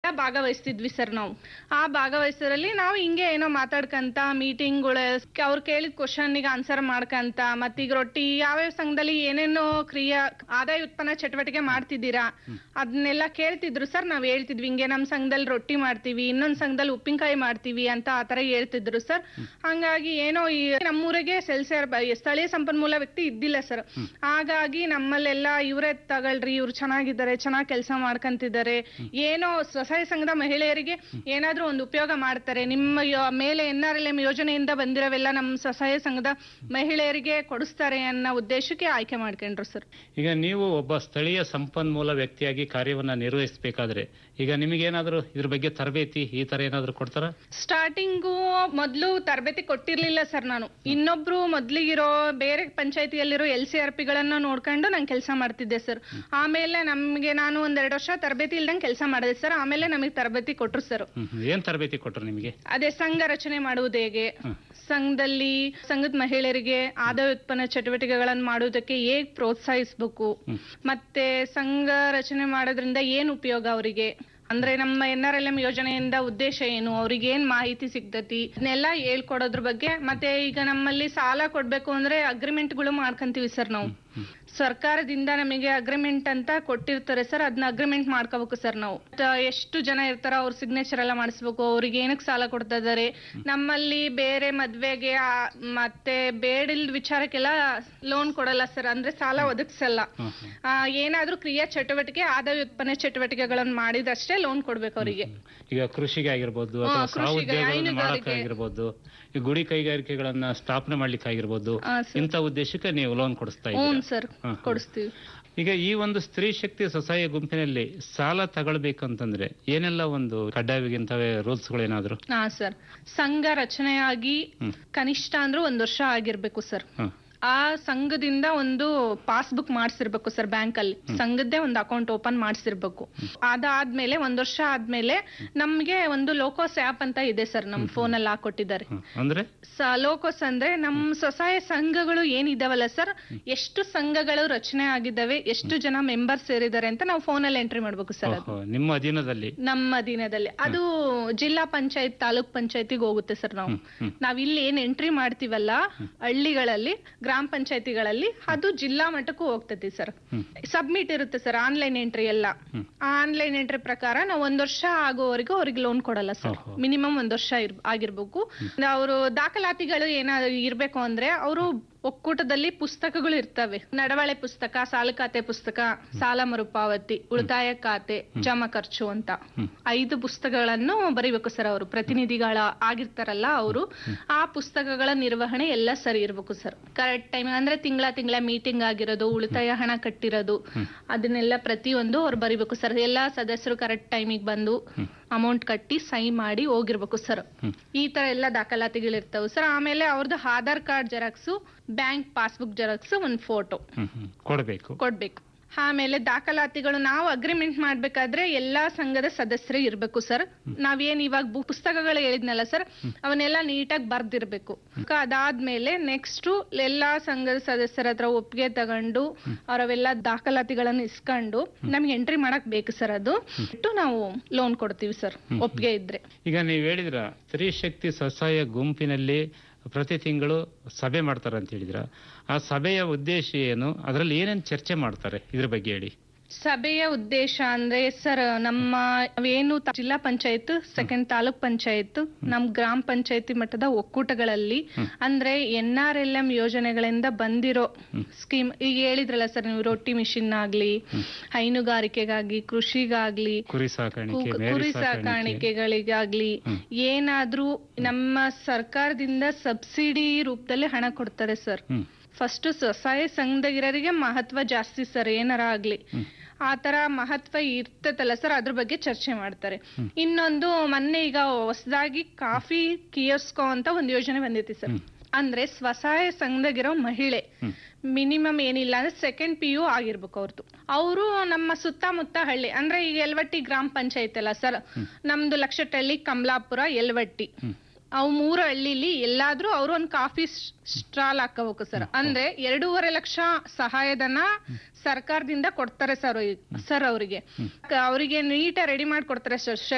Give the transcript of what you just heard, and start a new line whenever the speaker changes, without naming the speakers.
ಭಾಗವಹಿಸ್ತಿದ್ವಿ sir ನಾವು ಆ ಭಾಗವಹಿಸೋದ್ರಲ್ಲಿ ನಾವು ಹಿಂಗೆ ಏನೋ ಮಾತಾಡ್ಕಂತ ಮೀಟಿಂಗ್ಗಳು ಅವ್ರು ಕೇಳಿದ ಕ್ವಶನ್ಗೆ ಆನ್ಸರ್ ಮಾಡ್ಕಂತ ಮತ್ತೀಗ ರೊಟ್ಟಿ ಯಾವ್ಯಾವ ಸಂಘದಲ್ಲಿ ಏನೇನೋ ಕ್ರಿಯಾ ಆದಾಯ ಉತ್ಪನ್ನ ಚಟುವಟಿಕೆ ಮಾಡ್ತಿದ್ದೀರಾ ಅದನ್ನೆಲ್ಲ ಕೇಳ್ತಿದ್ರು ಸರ್ ನಾವ್ ಹೇಳ್ತಿದ್ವಿ ಹಿಂಗೆ ನಮ್ ಸಂಘದಲ್ಲಿ ರೊಟ್ಟಿ ಮಾಡ್ತೀವಿ ಇನ್ನೊಂದ್ ಸಂಘದಲ್ಲಿ ಉಪ್ಪಿನಕಾಯಿ ಮಾಡ್ತೀವಿ ಅಂತ ಆತರ ಹೇಳ್ತಿದ್ರು ಸರ್ ಹಂಗಾಗಿ ಏನೋ ಈ ನಮ್ಮೂರಿಗೆ ಸೆಲ್ಸಿಯರ್ ಸ್ಥಳೀಯ ಸಂಪನ್ಮೂಲ ವ್ಯಕ್ತಿ ಇದ್ದಿಲ್ಲ ಸರ್ ಹಾಗಾಗಿ ನಮ್ಮಲ್ಲೆಲ್ಲ ಇವರೇ ತಗೊಳ್ರಿ ಇವ್ರು ಚೆನ್ನಾಗಿದ್ದಾರೆ ಚೆನ್ನಾಗಿ ಕೆಲಸ ಮಾಡ್ಕಂತಿದ್ದಾರೆ ಏನೋ ಸ್ವಸಹಾಯ ಸಂಘದ ಮಹಿಳೆಯರಿಗೆ ಏನಾದ್ರೂ ಒಂದು ಉಪಯೋಗ ಮಾಡ್ತಾರೆ ನಿಮ್ಮ ಯೋ- ಮೇಲೆ ಎನ್ ಆರ್ ಎಲ್ ಎಂ ಯೋಜನೆಯಿಂದ ಬಂದಿರೋವೆಲ್ಲ ನಮ್ಮ ಸ್ವಸಹಾಯ ಸಂಘದ ಮಹಿಳೆಯರಿಗೆ ಕೊಡಿಸ್ತಾರೆ ಅನ್ನೋ ಉದ್ದೇಶಕ್ಕೆ ಆಯ್ಕೆ ಮಾಡ್ಕೊಂಡ್ರು ಸರ್
ಈಗ ನೀವು ಒಬ್ಬ ಸ್ಥಳೀಯ ಸಂಪನ್ಮೂಲ ವ್ಯಕ್ತಿಯಾಗಿ ಕಾರ್ಯವನ್ನ ನಿರ್ವಹಿಸಬೇಕಾದ್ರೆ ಈಗ ನಿಮಗೇನಾದ್ರೂ ಇದ್ರ ಬಗ್ಗೆ ತರಬೇತಿ ಈ ತರ ಏನಾದ್ರೂ ಕೊಡ್ತಾರ
ಸ್ಟಾರ್ಟಿಂಗು ಮೊದಲು ತರಬೇತಿ ಕೊಟ್ಟಿರ್ಲಿಲ್ಲ ಸರ್ ನಾನು ಇನ್ನೊಬ್ರು ಮೊದ್ಲಿಗಿರೋ ಬೇರೆ ಪಂಚಾಯತಿಯಲ್ಲಿರೋ ಎಲ್ ಸಿ ಆರ್ ಪಿಗಳನ್ನ ನೋಡ್ಕೊಂಡು ನಾನು ಕೆಲಸ ಮಾಡ್ತಿದ್ದೆ ಸರ್ ಆಮೇಲೆ ನಮ್ಗೆ ನಾನು ಒಂದೆರಡು ವರ್ಷ ತರಬೇತಿ ಇಲ್ದಂಗೆ ಕೆಲಸ ಮಾಡಿದೆ ಸರ್ ಆಮೇಲೆ ನಮಗೆ ತರಬೇತಿ ಕೊಟ್ರು ಸರ್
ಹ್ಮ್ ಹ್ಮ್. ಏನ್ ತರಬೇತಿ ಕೊಟ್ರು ನಿಮಗೆ
ಅದೇ ಸಂಘ ರಚನೆ ಮಾಡುವುದು ಹೇಗೆ ಸಂಘದಲ್ಲಿ ಸಂಘದ ಮಹಿಳೆಯರಿಗೆ ಆದಾಯ ಉತ್ಪನ್ನ ಚಟುವಟಿಕೆಗಳನ್ನು ಮಾಡುವುದಕ್ಕೆ ಹೇಗ್ ಪ್ರೋತ್ಸಾಹಿಸ್ಬೇಕು ಮತ್ತೆ ಸಂಘ ರಚನೆ ಮಾಡೋದ್ರಿಂದ ಏನ್ ಉಪಯೋಗ ಅವರಿಗೆ ಅಂದ್ರೆ ನಮ್ಮ ಎನ್ ಆರ್ ಎಲ್ ಎಂ ಯೋಜನೆಯಿಂದ ಉದ್ದೇಶ ಏನು ಅವ್ರಿಗೆ ಏನ್ ಮಾಹಿತಿ ಸಿಗ್ತತಿ ಇದನ್ನೆಲ್ಲ ಹೇಳ್ಕೊಡೋದ್ರ ಬಗ್ಗೆ ಮತ್ತೆ ಈಗ ನಮ್ಮಲ್ಲಿ ಸಾಲ ಕೊಡ್ಬೇಕು ಅಂದ್ರೆ ಅಗ್ರಿಮೆಂಟ್ಗಳು ಮಾಡ್ಕೊಂತೀವಿ ಸರ್ ನಾವು ಸರ್ಕಾರದಿಂದ ನಮಗೆ ಅಗ್ರಿಮೆಂಟ್ ಅಂತ ಕೊಟ್ಟಿರ್ತಾರೆ ಸರ್ ಅದನ್ನ ಅಗ್ರಿಮೆಂಟ್ ಮಾಡ್ಕೋಬೇಕು ಸರ್ ನಾವು ತ- ಎಷ್ಟು ಜನ ಇರ್ತಾರ ಅವ್ರ ಸಿಗ್ನೇಚರ್ ಎಲ್ಲ ಮಾಡಿಸ್ಬೇಕು ಅವ್ರಿಗೆ ಏನಕ್ಕೆ ಸಾಲ ಕೊಡ್ತಾ ಇದಾರೆ ನಮ್ಮಲ್ಲಿ ಬೇರೆ ಮದ್ವೆಗೆ ಆ, ಮತ್ತೆ ಬೇಡಿಲ್ ವಿಚಾರಕ್ಕೆಲ್ಲ ಲೋನ್ ಕೊಡಲ್ಲ ಸರ್ ಅಂದ್ರೆ ಸಾಲ ಒದಗಿಸಲ್ಲ ಆ, ಏನಾದ್ರೂ ಕ್ರಿಯಾ ಚಟುವಟಿಕೆ ಆದಾಯ ಉತ್ಪನ್ನ ಚಟುವಟಿಕೆಗಳನ್ನ ಮಾಡಿದಷ್ಟೇ ಲೋನ್ ಕೊಡ್ಬೇಕು ಅವರಿಗೆ
ಈಗ ಕೃಷಿಗೆ ಆಗಿರ್ಬೋದು
ಹಾ,
ಅಥವಾ
ಕೃಷಿಗೆ,
ಸಾಹುದ್ಯೋಗಗಳನ್ನು
ಹೈನುಗಾರಿಕೆ.
ಮಾಡೋಕ್ಕಾಗಿರ್ಬೋದು ಈ ಗುಡಿ ಕೈಗಾರಿಕೆಗಳನ್ನ ಸ್ಥಾಪನೆ ಮಾಡ್ಲಿಕ್ಕೆ ಆಗಿರ್ಬೋದು
ಹಾ, ಸರ್.
ಇಂಥ ಉದ್ದೇಶಕ್ಕೆ ನೀವು ಲೋನ್ ಕೊಡಿಸ್ತಾ
ಹ್ಞೂ
ಇದ್ದೀರಾ
ಸರ್
ಹಾ, ಹಾ.
ಕೊಡಿಸ್ತೀವಿ
ಈಗ ಈ ಒಂದು ಸ್ತ್ರೀ ಶಕ್ತಿ ಸ್ವಸಹಾಯ ಗುಂಪಿನಲ್ಲಿ ಸಾಲ ತಗೊಳ್ಬೇಕಂತಂದ್ರೆ ಏನೆಲ್ಲ ಒಂದು ಕಡ್ಡಾಯವಾಗಿಂತವೇ ರೂಲ್ಸ್ಗಳು ಏನಾದ್ರು
ಹಾ ಸರ್ ಸಂಘ ರಚನೆಯಾಗಿ
ಹ್ಮ್.
ಕನಿಷ್ಠ ಅಂದ್ರೂ ಒಂದ್ ವರ್ಷ ಆಗಿರ್ಬೇಕು ಸರ್
ಹ್ಮ್.
ಆ ಸಂಘದಿಂದ ಒಂದು ಪಾಸ್ಬುಕ್ ಮಾಡಿಸಿರ್ಬೇಕು ಸರ್ ಬ್ಯಾಂಕ್ ಅಲ್ಲಿ ಸಂಘದ್ದೇ ಒಂದು ಅಕೌಂಟ್ ಓಪನ್ ಮಾಡಿಸಿರ್ಬೇಕು ಅದಾದ್ಮೇಲೆ ಒಂದ್ ವರ್ಷ ಆದ್ಮೇಲೆ ನಮ್ಗೆ ಒಂದು ಲೋಕೋಸ್ ಆಪ್ ಅಂತ ಇದೆ ಸರ್ ನಮ್ ಫೋನ್ ಅಲ್ಲಿ ಹಾಕೊಟ್ಟಿದ್ದಾರೆ
ಹ್ಮ್. ಅಂದ್ರೆ
ಸ- ಲೋಕೋಸ್ ಅಂದ್ರೆ ನಮ್ ಸ್ವಸಹಾಯ ಸಂಘಗಳು ಏನಿದಾವಲ್ಲ ಸರ್ ಎಷ್ಟು ಸಂಘಗಳು ರಚನೆ ಆಗಿದ್ದಾವೆ ಎಷ್ಟು ಜನ ಮೆಂಬರ್ಸ್ ಸೇರಿದ್ದಾರೆ ಅಂತ ನಾವು ಫೋನ್ ಅಲ್ಲಿ ಎಂಟ್ರಿ ಮಾಡ್ಬೇಕು ಸರ್ ಅದು
ಓಹೋ, ನಿಮ್ಮ ಅಧೀನದಲ್ಲಿ
ನಮ್ಮ ದಿನದಲ್ಲಿ ಅದು ಜಿಲ್ಲಾ ಪಂಚಾಯತ್ ತಾಲೂಕ್ ಪಂಚಾಯತಿಗೆ ಹೋಗುತ್ತೆ ಸರ್ ನಾವು ನಾವ್ ಇಲ್ಲಿ ಏನ್ ಎಂಟ್ರಿ ಮಾಡ್ತೀವಲ್ಲ ಹಳ್ಳಿಗಳಲ್ಲಿ ಗ್ರಾಮ ಪಂಚಾಯತಿಗಳಲ್ಲಿ ಅದು ಜಿಲ್ಲಾ ಮಟ್ಟಕ್ಕೂ ಹೋಗ್ತೈತಿ ಸರ್ ಸಬ್ಮಿಟ್ ಇರುತ್ತೆ ಸರ್ ಆನ್ಲೈನ್ ಎಂಟ್ರಿ ಎಲ್ಲ ಆನ್ಲೈನ್ ಎಂಟ್ರಿ ಪ್ರಕಾರ ನಾವು ಒಂದ್ ವರ್ಷ ಆಗೋವರೆಗೂ ಅವ್ರಿಗೆ ಲೋನ್ ಕೊಡಲ್ಲ ಸರ್
ಓಹೋ.
ಮಿನಿಮಮ್ ಒಂದ್ ವರ್ಷ ಇರ್ ಆಗಿರ್ಬೇಕು ಅವರು ದಾಖಲಾತಿಗಳು ಏನಾದ್ರು ಇರ್ಬೇಕು ಅಂದ್ರೆ ಅವರು ಒಕ್ಕೂಟದಲ್ಲಿ ಪುಸ್ತಕಗಳು ಇರ್ತವೆ ನಡವಳೆ ಪುಸ್ತಕ ಸಾಲ ಖಾತೆ ಪುಸ್ತಕ ಸಾಲ ಮರುಪಾವತಿ ಉಳಿತಾಯ ಖಾತೆ ಜಮಾ ಖರ್ಚು ಅಂತ ಐದು ಪುಸ್ತಕಗಳನ್ನು ಬರೀಬೇಕು ಸರ್ ಅವರು ಪ್ರತಿನಿಧಿಗಳ ಆಗಿರ್ತಾರಲ್ಲ ಅವರು ಆ ಪುಸ್ತಕಗಳ ನಿರ್ವಹಣೆ ಎಲ್ಲ ಸರಿ ಇರ್ಬೇಕು ಸರ್ ಕರೆಕ್ಟ್ ಟೈಮ್ ಅಂದ್ರೆ ತಿಂಗಳ ತಿಂಗಳ ಮೀಟಿಂಗ್ ಆಗಿರೋದು ಉಳಿತಾಯ ಹಣ ಕಟ್ಟಿರೋದು ಅದನ್ನೆಲ್ಲ ಪ್ರತಿಯೊಂದು ಅವ್ರು ಬರಿಬೇಕು ಸರ್ ಎಲ್ಲಾ ಸದಸ್ಯರು ಕರೆಕ್ಟ್ ಟೈಮಿಗೆ ಬಂದು ಅಮೌಂಟ್ ಕಟ್ಟಿ ಸೈ ಮಾಡಿ ಹೋಗಿರ್ಬೇಕು ಸರ್ ಈ ತರ ಎಲ್ಲ ದಾಖಲಾತಿಗಳಿರ್ತಾವೆ ಸರ್ ಆಮೇಲೆ ಅವ್ರದ್ದು Aadhaar card xerox bank passbook xerox ಒಂದು ಫೋಟೋ
ಹ್ಮ್ ಹ್ಮ್. ಕೊಡ್ಬೇಕು
ಕೊಡ್ಬೇಕು ಆಮೇಲೆ ದಾಖಲಾತಿಗಳು ನಾವು ಅಗ್ರಿಮೆಂಟ್ ಮಾಡ್ಬೇಕಾದ್ರೆ ಎಲ್ಲಾ ಸಂಘದ ಸದಸ್ಯರು ಇರ್ಬೇಕು ಸರ್ ನಾವೇನ್ ಇವಾಗ ಬು- ಪುಸ್ತಕಗಳು ಹೇಳಿದ್ನಲ್ಲ ಸರ್ ಅವನ್ನೆಲ್ಲ ನೀಟಾಗಿ ಬರ್ದಿರ್ಬೇಕು ಅದಾದ್ಮೇಲೆ ನೆಕ್ಸ್ಟ್ ಎಲ್ಲಾ ಸಂಘದ ಸದಸ್ಯರ ಹತ್ರ ಒಪ್ಪಿಗೆ ತಗೊಂಡು ಅವರವೆಲ್ಲ ದಾಖಲಾತಿಗಳನ್ನು ಇಸ್ಕೊಂಡು ನಮ್ಗೆ ಎಂಟ್ರಿ ಮಾಡಕ್ ಬೇಕು ಸರ್ ಅದು ಇಟ್ಟು ನಾವು ಲೋನ್ ಕೊಡ್ತೀವಿ ಸರ್ ಒಪ್ಪಿಗೆ ಇದ್ರೆ
ಈಗ ನೀವು ಹೇಳಿದ್ರ ಸ್ತ್ರೀ ಶಕ್ತಿ ಸ್ವಸಹಾಯ ಗುಂಪಿನಲ್ಲಿ ಪ್ರತಿ ತಿಂಗಳು ಸಭೆ ಮಾಡ್ತಾರೆ ಅಂತ ಹೇಳಿದ್ರ ಆ ಸಭೆಯ ಉದ್ದೇಶ ಏನು ಅದರಲ್ಲಿ ಏನೇನು ಚರ್ಚೆ ಮಾಡ್ತಾರೆ ಇದ್ರ ಬಗ್ಗೆ ಹೇಳಿ
ಸಭೆಯ ಉದ್ದೇಶ ಅಂದ್ರೆ ಸರ್ ನಮ್ಮ ಏನು ತ- ಜಿಲ್ಲಾ ಪಂಚಾಯತ್ ಸೆಕೆಂಡ್ ತಾಲೂಕ್ ಪಂಚಾಯತ್ ನಮ್ ಗ್ರಾಮ ಪಂಚಾಯತಿ ಮಟ್ಟದ ಒಕ್ಕೂಟಗಳಲ್ಲಿ ಅಂದ್ರೆ ಎನ್ ಆರ್ ಎಲ್ ಎಂ ಯೋಜನೆಗಳಿಂದ ಬಂದಿರೋ ಸ್ಕೀಮ್ ಈಗ ಹೇಳಿದ್ರಲ್ಲ ಸರ್ ನೀವು ರೊಟ್ಟಿ ಮಿಷಿನ್ ಆಗ್ಲಿ ಹೈನುಗಾರಿಕೆಗಾಗಿ ಕೃಷಿಗಾಗ್ಲಿ
ಕುರಿ ಸಾಕಾಣಿಕೆ
ಕು-
ಮೇರಿ
ಕುರಿ
ಸಾಕಾಣಿಕೆ
ಸಾಕಾಣಿಕೆಗಳಿಗಾಗ್ಲಿ ಏನಾದ್ರೂ ನಮ್ಮ ಸರ್ಕಾರದಿಂದ ಸಬ್ಸಿಡಿ ರೂಪದಲ್ಲಿ ಹಣ ಕೊಡ್ತಾರೆ ಸರ್
ಹ್ಮ್
ಫಸ್ಟ್ ಸ್ವಸಹಾಯ ಸಂಘದಗಿರೋರಿಗೆ ಮಹತ್ವ ಜಾಸ್ತಿ ಸರ್ ಏನಾರ ಆಗ್ಲಿ ಆ ತರ ಮಹತ್ವ ಇರ್ತತಲ್ಲ ಸರ್ ಅದ್ರ ಬಗ್ಗೆ ಚರ್ಚೆ ಮಾಡ್ತಾರೆ ಇನ್ನೊಂದು ಮೊನ್ನೆ ಈಗ ಹೊಸದಾಗಿ ಕಾಫಿ ಕಿಯೋಸ್ಕೋ ಅಂತ ಒಂದು ಯೋಜನೆ ಬಂದೈತಿ ಸರ್ ಅಂದ್ರೆ ಸ್ವಸಹಾಯ ಸಂಘದಾಗಿರೋ ಮಹಿಳೆ ಮಿನಿಮಮ್ ಏನಿಲ್ಲ ಅಂದ್ರೆ ಸೆಕೆಂಡ್ ಪಿ ಯು ಆಗಿರ್ಬೇಕು ಅವ್ರದ್ದು ಅವರು ನಮ್ಮ ಸುತ್ತಮುತ್ತ ಹಳ್ಳಿ ಅಂದ್ರೆ ಈಗ ಎಲ್ವಟ್ಟಿ ಗ್ರಾಮ ಪಂಚಾಯತ್ ಅಲ್ಲ ಸರ್ ನಮ್ದು ಲಕ್ಷಟಳ್ಳಿ ಕಮಲಾಪುರ ಎಲ್ವಟ್ಟಿ ಅವು ಮೂರು ಹಳ್ಳಿಲಿ ಎಲ್ಲಾದ್ರೂ ಅವ್ರು ಒಂದು ಕಾಫಿ ಸ್ಟಾಲ್ ಹಾಕೋಬೇಕು ಸರ್ ಅಂದ್ರೆ ಎರಡೂವರೆ ಲಕ್ಷ ಸಹಾಯಧನ ಸರ್ಕಾರದಿಂದ ಕೊಡ್ತಾರೆ ಸರ್ ಸರ್ ಅವರಿಗೆ ಅವರಿಗೆ ನೀಟ ರೆಡಿ ಮಾಡಿ ಕೊಡ್ತಾರೆ ಸರ್